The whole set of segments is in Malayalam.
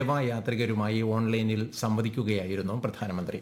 സേവായാത്രികരുമായി ഓൺലൈനിൽ സംവദിക്കുകയായിരുന്നു പ്രധാനമന്ത്രി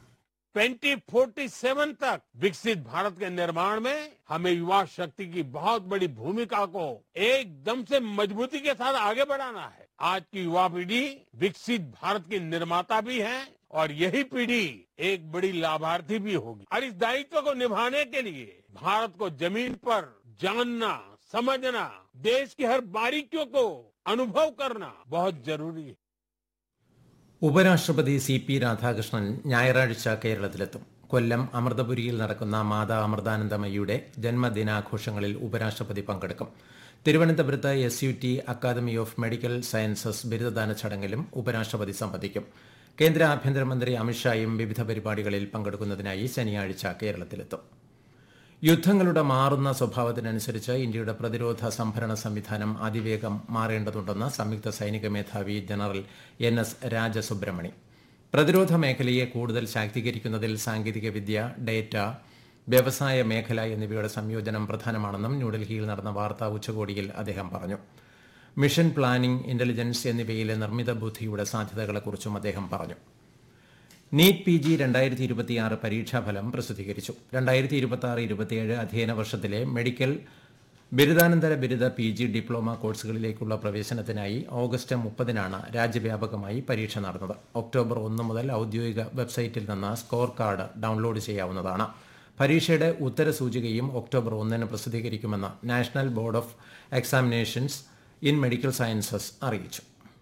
2047 तक विकसित भारत के निर्माण में हमें युवा शक्ति की बहुत बड़ी भूमिका को एकदम से मजबूती के साथ आगे बढ़ाना है आज की युवा पीढ़ी विकसित भारत की निर्माता भी है और यही पीढ़ी एक बड़ी लाभार्थी भी होगी और इस दायित्व को निभाने के लिए भारत को जमीन पर जानना समझना देश की हर बारीकियों को अनुभव करना बहुत जरूरी है ഉപരാഷ്ട്രപതി സി പി രാധാകൃഷ്ണൻ ഞായറാഴ്ച കേരളത്തിലെത്തും കൊല്ലം അമൃതപുരിയിൽ നടക്കുന്ന മാതാ അമൃതാനന്ദമയിയുടെ ജന്മദിനാഘോഷങ്ങളിൽ ഉപരാഷ്ട്രപതി പങ്കെടുക്കും തിരുവനന്തപുരത്ത് S U T academy of medical sciences ബിരുദദാന ചടങ്ങിലും ഉപരാഷ്ട്രപതി സംബന്ധിക്കും കേന്ദ്ര ആഭ്യന്തരമന്ത്രി അമിത്ഷായും വിവിധ പരിപാടികളിൽ പങ്കെടുക്കുന്നതിനായി ശനിയാഴ്ച കേരളത്തിലെത്തും യുദ്ധങ്ങളുടെ മാറുന്ന സ്വഭാവത്തിനനുസരിച്ച് ഇന്ത്യയുടെ പ്രതിരോധ സംഭരണ സംവിധാനം അതിവേഗം മാറേണ്ടതുണ്ടെന്ന് സംയുക്ത സൈനിക മേധാവി ജനറൽ എൻ എസ് രാജസുബ്രഹ്മണി പ്രതിരോധ മേഖലയെ കൂടുതൽ ശാക്തീകരിക്കുന്നതിൽ സാങ്കേതികവിദ്യ ഡേറ്റ വ്യവസായ മേഖല എന്നിവയുടെ സംയോജനം പ്രധാനമാണെന്നും ന്യൂഡൽഹിയിൽ നടന്ന വാർത്താ ഉച്ചകോടിയിൽ അദ്ദേഹം പറഞ്ഞു മിഷൻ പ്ലാനിംഗ് ഇന്റലിജൻസ് എന്നിവയിലെ നിർമ്മിത ബുദ്ധിയുടെ സാധ്യതകളെക്കുറിച്ചും അദ്ദേഹം പറഞ്ഞു നീറ്റ് പി ജി രണ്ടായിരത്തി ഇരുപത്തിയാറ് പരീക്ഷാഫലം പ്രസിദ്ധീകരിച്ചു രണ്ടായിരത്തി ഇരുപത്തി ആറ് ഇരുപത്തിയേഴ് അധ്യയന വർഷത്തിലെ മെഡിക്കൽ ബിരുദാനന്തര ബിരുദ പി ജി ഡിപ്ലോമ കോഴ്സുകളിലേക്കുള്ള പ്രവേശനത്തിനായി ഓഗസ്റ്റ് മുപ്പതിനാണ് രാജ്യവ്യാപകമായി പരീക്ഷ നടന്നത് ഒക്ടോബർ ഒന്ന് മുതൽ ഔദ്യോഗിക വെബ്സൈറ്റിൽ നിന്ന് സ്കോർ കാർഡ് ഡൌൺലോഡ് ചെയ്യാവുന്നതാണ് പരീക്ഷയുടെ ഉത്തരസൂചികയും ഒക്ടോബർ ഒന്നിന് പ്രസിദ്ധീകരിക്കുമെന്ന് national board of examinations in medical sciences അറിയിച്ചു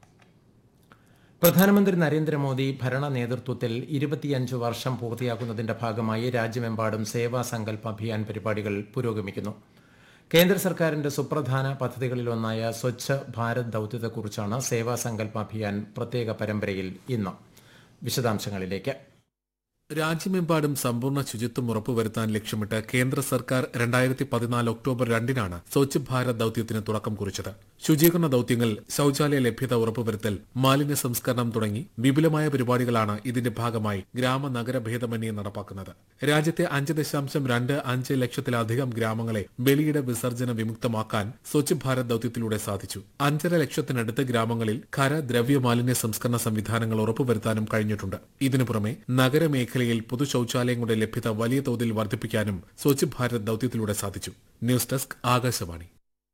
പ്രധാനമന്ത്രി നരേന്ദ്രമോദി ഭരണ നേതൃത്വത്തിൽ ഇരുപത്തിയഞ്ച് വർഷം പൂർത്തിയാക്കുന്നതിന്റെ ഭാഗമായി രാജ്യമെമ്പാടും സേവാ സങ്കല്പ അഭിയാൻ പരിപാടികൾ പുരോഗമിക്കുന്നു കേന്ദ്ര സർക്കാരിന്റെ സുപ്രധാന പദ്ധതികളിലൊന്നായ സ്വച്ഛ് ഭാരത് ദൌത്യത്തെക്കുറിച്ചാണ് സേവാ സങ്കല്പ അഭിയാൻ പ്രത്യേക പരമ്പരയിൽ ഇന്ന് വിശദാംശങ്ങളിലേക്ക് രാജ്യമെമ്പാടും സമ്പൂർണ്ണ ശുചിത്വം ഉറപ്പുവരുത്താൻ ലക്ഷ്യമിട്ട് കേന്ദ്ര സർക്കാർ രണ്ടായിരത്തി പതിനാല് ഒക്ടോബർ രണ്ടിനാണ് സ്വച്ഛ് ഭാരത് ദൌത്യത്തിന് തുടക്കം കുറിച്ചത് ശുചീകരണ ദൌത്യങ്ങൾ ശൌചാലയ ലഭ്യത ഉറപ്പുവരുത്തൽ മാലിന്യ സംസ്കരണം തുടങ്ങി വിപുലമായ പരിപാടികളാണ് ഇതിന്റെ ഭാഗമായി ഗ്രാമ നഗര ഭേദമന്യേ നടപ്പാക്കുന്നത് രാജ്യത്തെ അഞ്ച് ദശാംശം രണ്ട് അഞ്ച് ലക്ഷത്തിലധികം ഗ്രാമങ്ങളെ ബലിയുടെ വിസർജന വിമുക്തമാക്കാൻ സ്വച്ഛ് ഭാരത് ദൌത്യത്തിലൂടെ സാധിച്ചു അഞ്ചര ലക്ഷത്തിനടുത്ത് ഗ്രാമങ്ങളിൽ ഖര ദ്രവ്യ മാലിന്യ സംസ്കരണ സംവിധാനങ്ങൾ ഉറപ്പുവരുത്താനും കഴിഞ്ഞിട്ടുണ്ട് ഇതിനു പുറമെ നഗരമേഖലയിൽ പൊതു ശൌചാലയങ്ങളുടെ ലഭ്യത വലിയ തോതിൽ വർദ്ധിപ്പിക്കാനും സ്വച്ഛ് ഭാരത് ദൌത്യത്തിലൂടെ സാധിച്ചു ന്യൂസ് ഡെസ്ക് ആകാശവാണി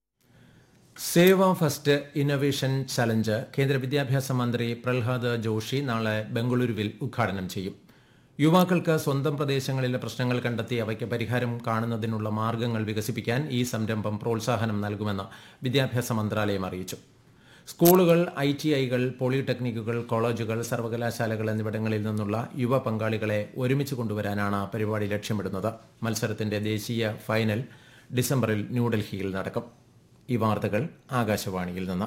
സേവ ഫസ്റ്റ് ഇന്നൊവേഷൻ ചലഞ്ച് കേന്ദ്ര വിദ്യാഭ്യാസ മന്ത്രി പ്രഹ്ലാദ് ജോഷി നാളെ ബംഗളൂരുവിൽ ഉദ്ഘാടനം ചെയ്യും യുവാക്കൾക്ക് സ്വന്തം പ്രദേശങ്ങളിലെ പ്രശ്നങ്ങൾ കണ്ടെത്തി അവയ്ക്ക് പരിഹാരം കാണുന്നതിനുള്ള മാർഗങ്ങൾ വികസിപ്പിക്കാൻ ഈ സംരംഭം പ്രോത്സാഹനം നൽകുമെന്ന് വിദ്യാഭ്യാസ മന്ത്രാലയം അറിയിച്ചു സ്കൂളുകൾ ഐ ടി ഐകൾ പോളിടെക്നിക്കുകൾ കോളേജുകൾ സർവകലാശാലകൾ എന്നിവിടങ്ങളിൽ നിന്നുള്ള യുവ പങ്കാളികളെ ഒരുമിച്ച് കൊണ്ടുവരാനാണ് പരിപാടി ലക്ഷ്യമിടുന്നത് മത്സരത്തിന്റെ ദേശീയ ഫൈനൽ ഡിസംബറിൽ ന്യൂഡൽഹിയിൽ നടക്കും ഈ വാർത്തകൾ ആകാശവാണിയിൽ നിന്ന്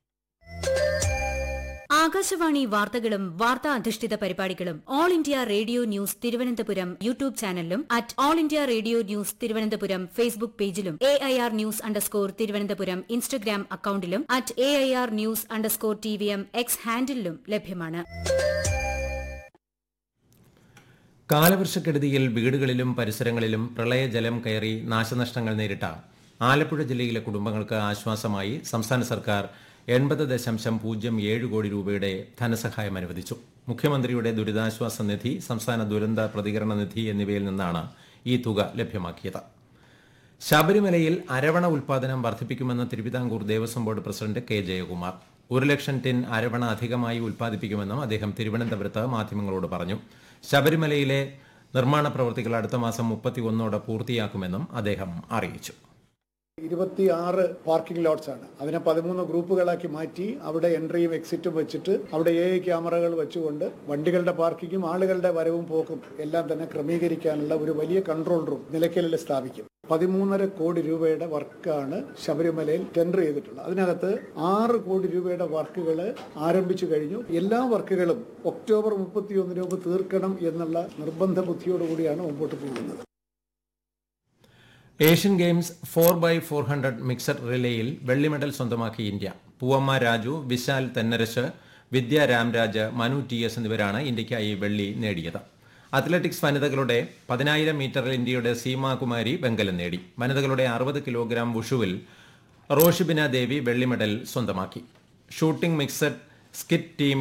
ആകാശവാണി വാർത്തകളും വാർത്താ അധിഷ്ഠിത പരിപാടികളും all India radio news Thiruvananthapuram YouTube ചാനലിലും at all India radio news Thiruvananthapuram Facebook പേജിലും A I R news underscore Thiruvananthapuram Instagram അക്കൌണ്ടിലും at A I R news underscore T V M X ഹാൻഡിലും ലഭ്യമാണ് കാലവർഷക്കെടുതിയിൽ വീടുകളിലും പരിസരങ്ങളിലും പ്രളയജലം കയറി നാശനഷ്ടങ്ങൾ നേരിട്ട ആലപ്പുഴ ജില്ലയിലെ കുടുംബങ്ങൾക്ക് ആശ്വാസമായി സംസ്ഥാന സർക്കാർ എൺപത് ദശാംശം പൂജ്യം ഏഴ് കോടി രൂപയുടെ ധനസഹായം അനുവദിച്ചു മുഖ്യമന്ത്രിയുടെ ദുരിതാശ്വാസ നിധി സംസ്ഥാന ദുരന്ത പ്രതികരണ നിധി എന്നിവയിൽ നിന്നാണ് ഈ തുക ലഭ്യമാക്കിയത് ശബരിമലയിൽ അരവണ ഉൽപാദനം വർദ്ധിപ്പിക്കുമെന്ന് Thiruvithamkoor Devaswom board president K Jayakumar ഒരു ലക്ഷം ടിൻ അരവണ അധികമായി ഉൽപ്പാദിപ്പിക്കുമെന്നും അദ്ദേഹം തിരുവനന്തപുരത്ത് മാധ്യമങ്ങളോട് പറഞ്ഞു ശബരിമലയിലെ നിർമ്മാണ പ്രവൃത്തികൾ അടുത്ത മാസം മുപ്പത്തിയൊന്നോടെ പൂർത്തിയാക്കുമെന്നും അദ്ദേഹം അറിയിച്ചു ഇരുപത്തിയാറ് പാർക്കിംഗ് ലോട്ട്സ് ആണ് അതിനെ പതിമൂന്ന് ഗ്രൂപ്പുകളാക്കി മാറ്റി അവിടെ എൻട്രിയും എക്സിറ്റും വെച്ചിട്ട് അവിടെ എ ഐ ക്യാമറകൾ വെച്ചുകൊണ്ട് വണ്ടികളുടെ പാർക്കിങ്ങും ആളുകളുടെ വരവും പോക്കും എല്ലാം തന്നെ ക്രമീകരിക്കാനുള്ള ഒരു വലിയ കൺട്രോൾ റൂം നിലയ്ക്കലിൽ സ്ഥാപിക്കും പതിമൂന്നര കോടി രൂപയുടെ വർക്കാണ് ശബരിമലയിൽ ടെൻഡർ ചെയ്തിട്ടുള്ളത് അതിനകത്ത് ആറ് കോടി രൂപയുടെ വർക്കുകൾ ആരംഭിച്ചു കഴിഞ്ഞു എല്ലാ വർക്കുകളും ഒക്ടോബർ മുപ്പത്തിയൊന്നിന് മുമ്പ് തീർക്കണം എന്നുള്ള നിർബന്ധ ബുദ്ധിയോടുകൂടിയാണ് മുമ്പോട്ട് പോകുന്നത് Asian games four by four hundred mixed റിലേയിൽ വെള്ളി മെഡൽ സ്വന്തമാക്കി India Poovamma Raju Vishal Thennarasu Vidya Ramraj Manu T S എന്നിവരാണ് ഇന്ത്യയ്ക്കായി വെള്ളി നേടിയത് അത്ലറ്റിക്സ് വനിതകളുടെ പതിനായിരം മീറ്ററിൽ ഇന്ത്യയുടെ സീമാകുമാരി വെങ്കലം നേടി വനിതകളുടെ അറുപത് കിലോഗ്രാം വുഷുവിൽ റോഷിബിന ദേവി വെള്ളി മെഡൽ സ്വന്തമാക്കി ഷൂട്ടിംഗ് മിക്സഡ് സ്കിറ്റ് ടീം